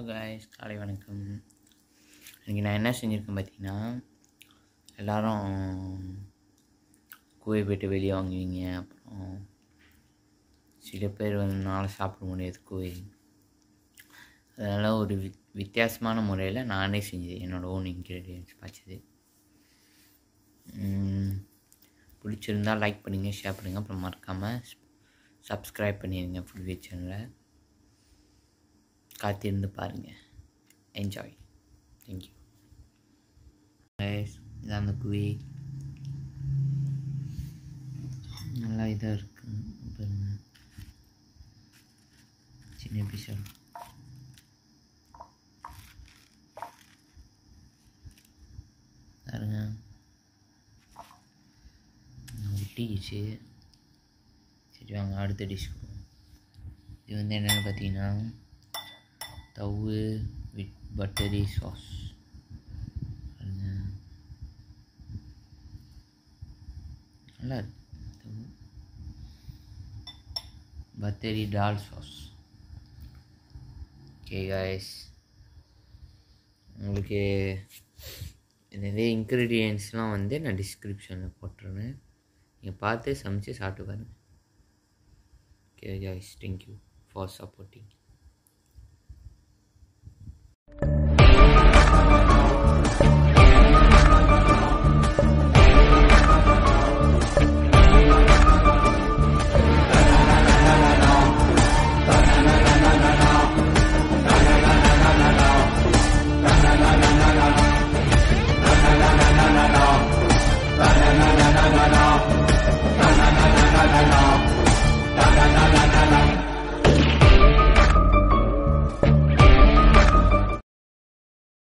guys காலை வணக்கம் இன்றைக்கி நான் என்ன செஞ்சுருக்கேன் பார்த்தீங்கன்னா எல்லாரும் கூவை போய்ட்டு வெளியே வாங்குவீங்க அப்புறம் சில பேர் வந்து நாளை சாப்பிட முடியாது கூவை அதனால் ஒரு வி வித்தியாசமான முறையில் நானே செஞ்சது என்னோடய ஓன் இன்க்ரீடியன்ஸ் பாய்ச்சது பிடிச்சிருந்தால் லைக் பண்ணுங்கள் ஷேர் பண்ணுங்கள் அப்புறம் மறக்காமல் சப்ஸ்கிரைப் பண்ணிடுங்க ஃபுல் வீ சேனலை காத்திருந்து பாருங்கள் என்ஜாய் தேங்க்யூ இதான் அந்த குவி நல்லா இதாக இருக்கு பாருங்க சின்ன எபிசோட் பாருங்க ஒட்டிக்கிச்சு சரி வாங்க அடுத்த டிஷ் இது வந்து என்னென்னு பார்த்தீங்கன்னா தவு வித் பட்டரி சாஸ் நல்லா தவு பட்டரி டால் சாஸ் ஓகே காய்ஸ் உங்களுக்கு நிறைய இன்க்ரீடியன்ஸ்லாம் வந்து நான் டிஸ்கிரிப்ஷனில் போட்டுருவேன் நீங்கள் பார்த்து சமைச்சு சாப்பிட்டு பாருங்கள் okay guys thank you for supporting